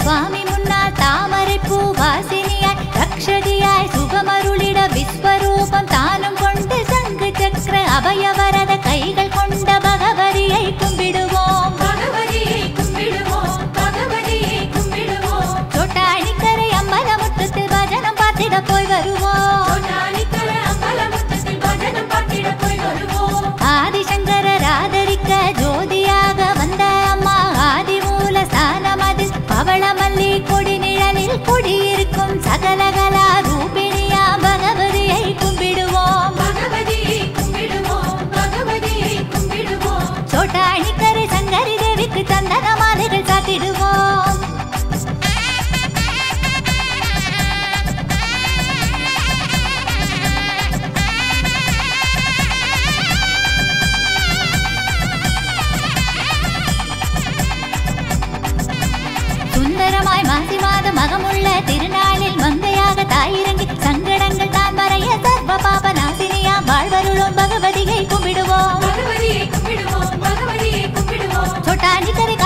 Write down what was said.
சுவாமி முன்னால் தாமரை பூ வாசினியாய் ரக்ஷதியாய் சுகமருளிட விஸ்வரூபம் தானும் கொண்டு சங்கு சக்கர அபயவரத கைகள் கொண்ட பகவதியை கும்பிடுவோம் பகவதியை கும்பிடுவோம் பகவதியை கும்பிடுவோம் தொட்டாணிக்கரை அம்பல முற்றத்தில் பஜனம் பார்த்திட போய் வருவோம் கொண்டாடிக்கர அம்பலமுத்தத்தில் பஜனம் பார்த்திட போய் வருவோம் ஆதிசங்கரர் ஆதரிக்க ஜோதியாக வந்த அம்மா ஆதிமூல ஸ்தானமதில் பவளமல்லி கொடி நிழலில் குடியிருக்கும் சகலகலா ரூபிணியா பகவதியை கும்பிடுவோம் பகவதியை கும்பிடுவோம் பகவதியை கும்பிடுவோம் சோட்டாணிக்கரை சங்கரி தேவிக்கு சந்தன மாலைகள் சாத்திடுவோம் சுந்தரமாய் மாசி மாத மகமுள்ள திருநாளில் மங்கையாக தாயிறங்கி சங்கடங்கள் தான் மறைய சர்வ பாப நாசினியா வாழ்வருளும் பகவதியை கும்பிடுவோம் பகவதியை கும்பிடுவோம் பகவதியை கும்பிடுவோம் சொட்டாண்டிக்கரை